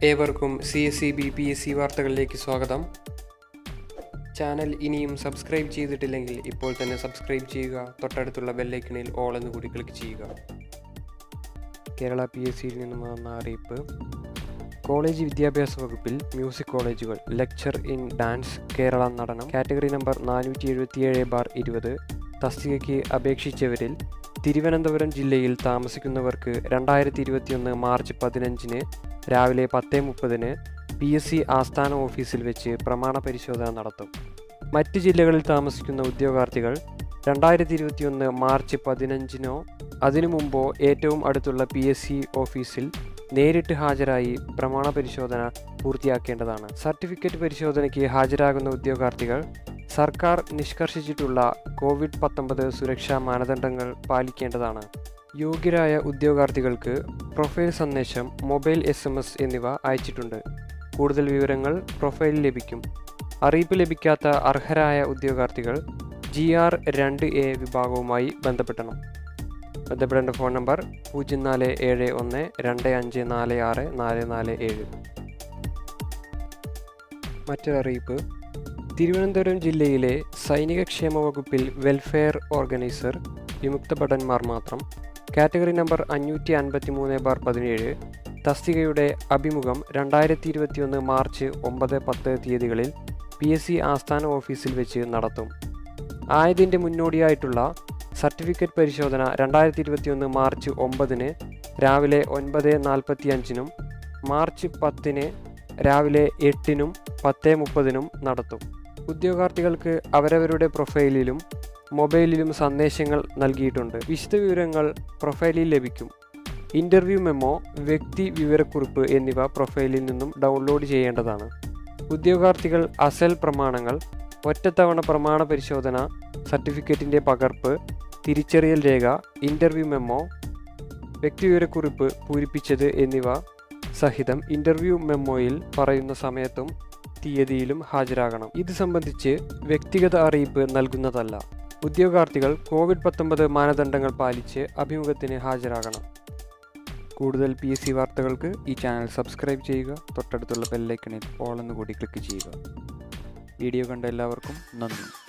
ഏവർക്കും C S C B P S C വാർത്തകളിലേക്ക് സ്വാഗതം ചാനൽ ഇനിയും സബ്സ്ക്രൈബ് ചെയ്തിട്ടില്ലെങ്കിൽ ഇപ്പോൾ തന്നെ സബ്സ്ക്രൈബ് ചെയ്യുക തൊട്ടടുത്തുള്ള ബെല്ലൈക്കണിൽ ഓൾ എന്ന് കൂടി ക്ലിക്ക് ചെയ്യുക കേരള പി എസ് സിയിൽ നിന്നും വന്ന അറിയിപ്പ് കോളേജ് വിദ്യാഭ്യാസ വകുപ്പിൽ മ്യൂസിക് കോളേജുകൾ lecture in dance Kerala Natanam category number നാനൂറ്റി എഴുപത്തിയേഴ് ബാർ ഇരുപത് തസ്തികയ്ക്ക് അപേക്ഷിച്ചവരിൽ തിരുവനന്തപുരം ജില്ലയിൽ താമസിക്കുന്നവർക്ക് രണ്ടായിരത്തി ഇരുപത്തിയൊന്ന് മാർച്ച് പതിനഞ്ചിന് രാവിലെ പത്ത് മുപ്പതിന് പി എസ് സി ആസ്ഥാന ഓഫീസിൽ വെച്ച് പ്രമാണ പരിശോധന നടത്തും മറ്റ് ജില്ലകളിൽ താമസിക്കുന്ന ഉദ്യോഗാർത്ഥികൾ രണ്ടായിരത്തി ഇരുപത്തിയൊന്ന് മാർച്ച് പതിനഞ്ചിനോ അതിനു മുമ്പോ ഏറ്റവും അടുത്തുള്ള പി എസ് സി ഓഫീസിൽ നേരിട്ട് ഹാജരായി പ്രമാണ പരിശോധന പൂർത്തിയാക്കേണ്ടതാണ് സർട്ടിഫിക്കറ്റ് പരിശോധനയ്ക്ക് ഹാജരാകുന്ന ഉദ്യോഗാർത്ഥികൾ സർക്കാർ നിഷ്കർഷിച്ചിട്ടുള്ള കോവിഡ് പത്തൊമ്പത് സുരക്ഷാ മാനദണ്ഡങ്ങൾ പാലിക്കേണ്ടതാണ് യോഗ്യരായ ഉദ്യോഗാർത്ഥികൾക്ക് പ്രൊഫൈൽ സന്ദേശം മൊബൈൽ എസ് എം എസ് എന്നിവ അയച്ചിട്ടുണ്ട് കൂടുതൽ വിവരങ്ങൾ പ്രൊഫൈലിൽ ലഭിക്കും അറിയിപ്പ് ലഭിക്കാത്ത അർഹരായ ഉദ്യോഗാർത്ഥികൾ ജി ആർ രണ്ട് എ വിഭാഗവുമായി ബന്ധപ്പെടണം ബന്ധപ്പെടേണ്ട ഫോൺ നമ്പർ പൂജ്യം നാല് ഏഴ് ഒന്ന് രണ്ട് അഞ്ച് നാല് ആറ് നാല് നാല് ഏഴ് മറ്റൊരറിയിപ്പ് തിരുവനന്തപുരം ജില്ലയിലെ സൈനിക ക്ഷേമ വകുപ്പിൽ വെൽഫെയർ ഓർഗനൈസർ വിമുക്ത ഭടന്മാർ മാത്രം കാറ്റഗറി നമ്പർ അഞ്ഞൂറ്റി അൻപത്തി മൂന്ന് ബാർ പതിനേഴ് തസ്തികയുടെ അഭിമുഖം രണ്ടായിരത്തി ഇരുപത്തിയൊന്ന് മാർച്ച് ഒമ്പത് പത്ത് തീയതികളിൽ പി എസ് സി ആസ്ഥാന ഓഫീസിൽ വെച്ച് നടത്തും ആയതിൻ്റെ മുന്നോടിയായിട്ടുള്ള സർട്ടിഫിക്കറ്റ് പരിശോധന രണ്ടായിരത്തി ഇരുപത്തിയൊന്ന് മാർച്ച് ഒമ്പതിന് രാവിലെ ഒൻപത് നാൽപ്പത്തി അഞ്ചിനും മാർച്ച് പത്തിന് രാവിലെ എട്ടിനും പത്ത് മുപ്പതിനും നടത്തും ഉദ്യോഗാർത്ഥികൾക്ക് അവരവരുടെ പ്രൊഫൈലിലും മൊബൈലിലും സന്ദേശങ്ങൾ നൽകിയിട്ടുണ്ട് വിശദവിവരങ്ങൾ പ്രൊഫൈലിൽ ലഭിക്കും ഇൻ്റർവ്യൂ മെമ്മോ വ്യക്തി വിവരക്കുറിപ്പ് എന്നിവ പ്രൊഫൈലിൽ നിന്നും ഡൗൺലോഡ് ചെയ്യേണ്ടതാണ് ഉദ്യോഗാർത്ഥികൾ അസൽ പ്രമാണങ്ങൾ ഒറ്റത്തവണ പ്രമാണ പരിശോധന സർട്ടിഫിക്കറ്റിൻ്റെ പകർപ്പ് തിരിച്ചറിയൽ രേഖ ഇൻ്റർവ്യൂ മെമ്മോ വ്യക്തിവിവരക്കുറിപ്പ് പൂരിപ്പിച്ചത് എന്നിവ സഹിതം ഇൻ്റർവ്യൂ മെമ്മോയിൽ പറയുന്ന സമയത്തും തീയതിയിലും ഹാജരാകണം ഇത് സംബന്ധിച്ച് വ്യക്തിഗത അറിയിപ്പ് നൽകുന്നതല്ല ഉദ്യോഗാർത്ഥികൾ കോവിഡ് പത്തൊമ്പത് മാനദണ്ഡങ്ങൾ പാലിച്ച് അഭിമുഖത്തിന് ഹാജരാകണം കൂടുതൽ പി എസ് സി വാർത്തകൾക്ക് ഈ ചാനൽ സബ്സ്ക്രൈബ് ചെയ്യുക തൊട്ടടുത്തുള്ള ബെല്ലൈക്കണിൽ ഓൾ എന്ന് കൂടി ക്ലിക്ക് ചെയ്യുക വീഡിയോ കണ്ട എല്ലാവർക്കും നന്ദി